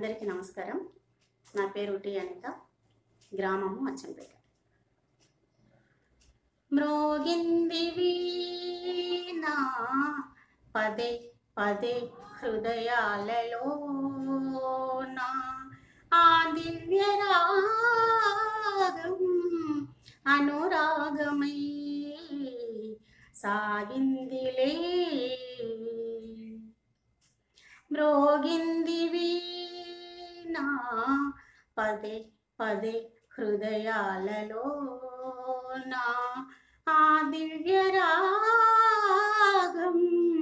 అందరికీ నమస్కారం నా పేరు టి అనిత గ్రామము అచ్చంపేట మ్రోగింది వీణా పదే పదే హృదయాలలో ఆ దివ్య రాగం అనురాగమై సాగిందిలే మ్రోగింది వీణా పదే పదే హృదయాలలో నా ఆ దివ్య రాగం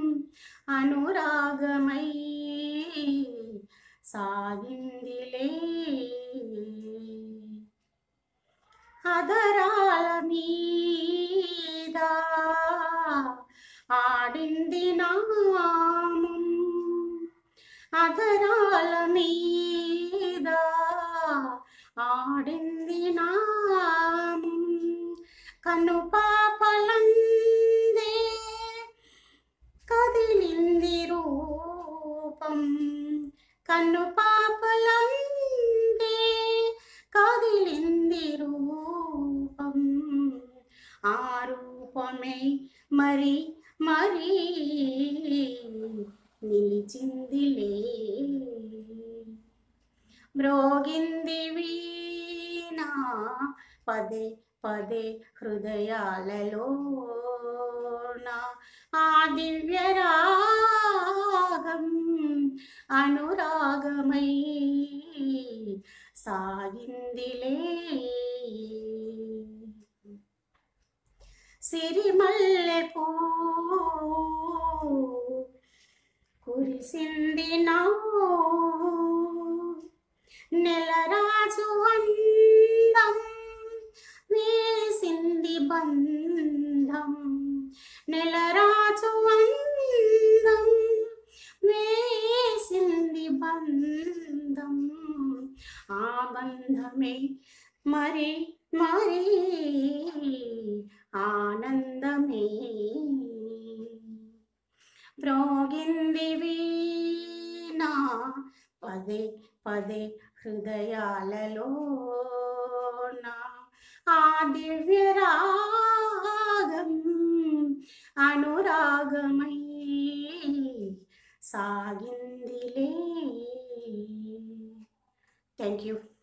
అనురాగమై సాగిందిలే అదరాల మీద ఆడింది నామం అధరాల మీద ఆడింది నామం కను పాపలందే కదిలింది రూపం కన్ను పాపలందే కదిలింది రూపం ఆ రూపమే మరి మరి నిలిచిందిలే మ్రోగింది వీణా పదే పదే హృదయాలలో ఆ దివ్య రాగం అనురాగమై సాగిందిలే సిరిమల్లె పూ కురిసింది నా నెలరాజు అందం వేసింది బంధం నెలరాజు అందం వేసింది బంధం ఆ బంధమే మరి మరి ఆనందమే మ్రోగింది వీణా పదే పదే హృదయాలలో ఆ దివ్య రాగం అనురాగమై సాగిందిలే థ్యాంక్ యూ